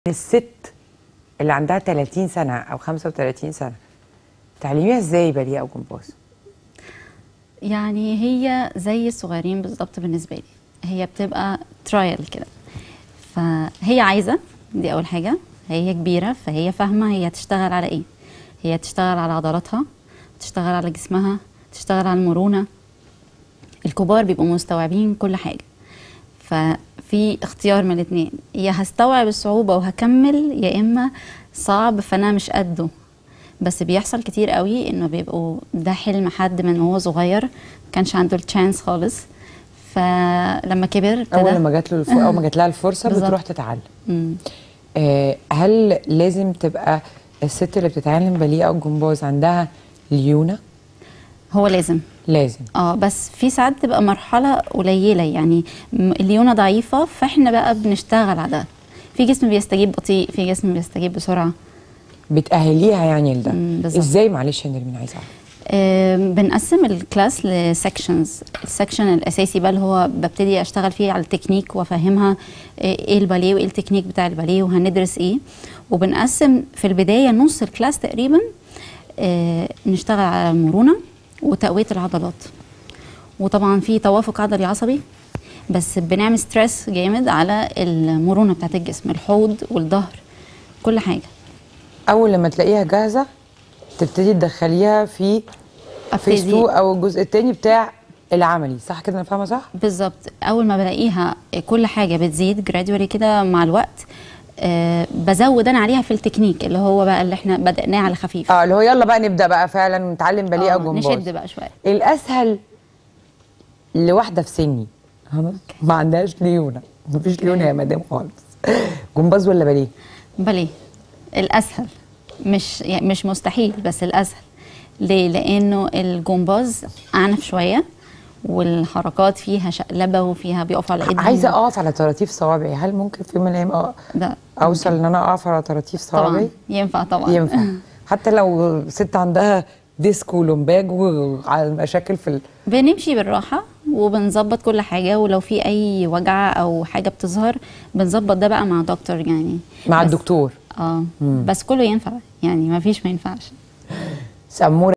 الست اللي عندها 30 سنه او 35 سنه تعلميها ازاي باليه او جمباز يعني هي زي الصغيرين بالظبط بالنسبه لي هي بتبقى ترايل كده فهي عايزه دي اول حاجه هي كبيره فهي فاهمه هي تشتغل على ايه هي تشتغل على عضلاتها تشتغل على جسمها تشتغل على المرونه الكبار بيبقوا مستوعبين كل حاجه ففي اختيار من الاثنين يا هستوعب الصعوبه وهكمل يا اما صعب فانا مش قده بس بيحصل كتير قوي انه بيبقوا ده حلم حد من وهو صغير ما كانش عنده التشانس خالص فلما كبر ابتدى اول لما جات له الف... اول ما جات لها الفرصه بالظبط. بتروح تتعلم مم. آه هل لازم تبقى الست اللي بتتعلم باليه او جمباز عندها ليونه هو لازم لازم اه بس في ساعات بتبقى مرحله قليله يعني م- الليونه ضعيفه فاحنا بقى بنشتغل على ده في جسم بيستجيب بطيء في جسم بيستجيب بسرعه بتاهليها يعني لده مم، بالظبط. ازاي معلش يا نرمين عايزه اعرف آم، بنقسم الكلاس لسكشنز السكشن الاساسي بقى اللي هو ببتدي اشتغل فيه على التكنيك وافهمها آه، ايه الباليه وايه التكنيك بتاع الباليه وهندرس ايه وبنقسم في البدايه نص الكلاس تقريبا آه، نشتغل على المرونه وتقويه العضلات وطبعا في توافق عضلي عصبي بس بنعمل ستريس جامد على المرونه بتاعت الجسم الحوض والظهر كل حاجه اول لما تلاقيها جاهزه تبتدي تدخليها في فيس 2 او الجزء الثاني بتاع العملي صح كده انا فاهمه صح بالظبط اول ما بلاقيها كل حاجه بتزيد جرادولي كده مع الوقت آه بزود انا عليها في التكنيك اللي هو بقى اللي احنا بدأناه على خفيف اه اللي هو يلا بقى نبدا بقى فعلا نتعلم باليه او آه، جمباز نشد بقى شويه الاسهل لواحده في سني خلاص ما عندهاش ليونه مفيش ليونه يا مدام خالص جمباز ولا باليه باليه الاسهل مش يعني مش مستحيل بس الاسهل ليه لانه الجمباز اعنف شويه والحركات فيها شقلبه وفيها بيقفوا على ايدهم عايزه اقف على طراطيف صوابعي هل ممكن في يوم من الايام أ- ده اوصل ان انا اقف على طراطيف طبعا صوابعي ينفع طبعا ينفع حتى لو ست عندها ديسك ولومباج وعلى المشاكل في ال... بنمشي بالراحة وبنظبط كل حاجة ولو في أي وجع أو حاجة بتظهر بنظبط ده بقى مع دكتور يعني مع بس- الدكتور اه بس كله ينفع يعني ما فيش ما ينفعش سموره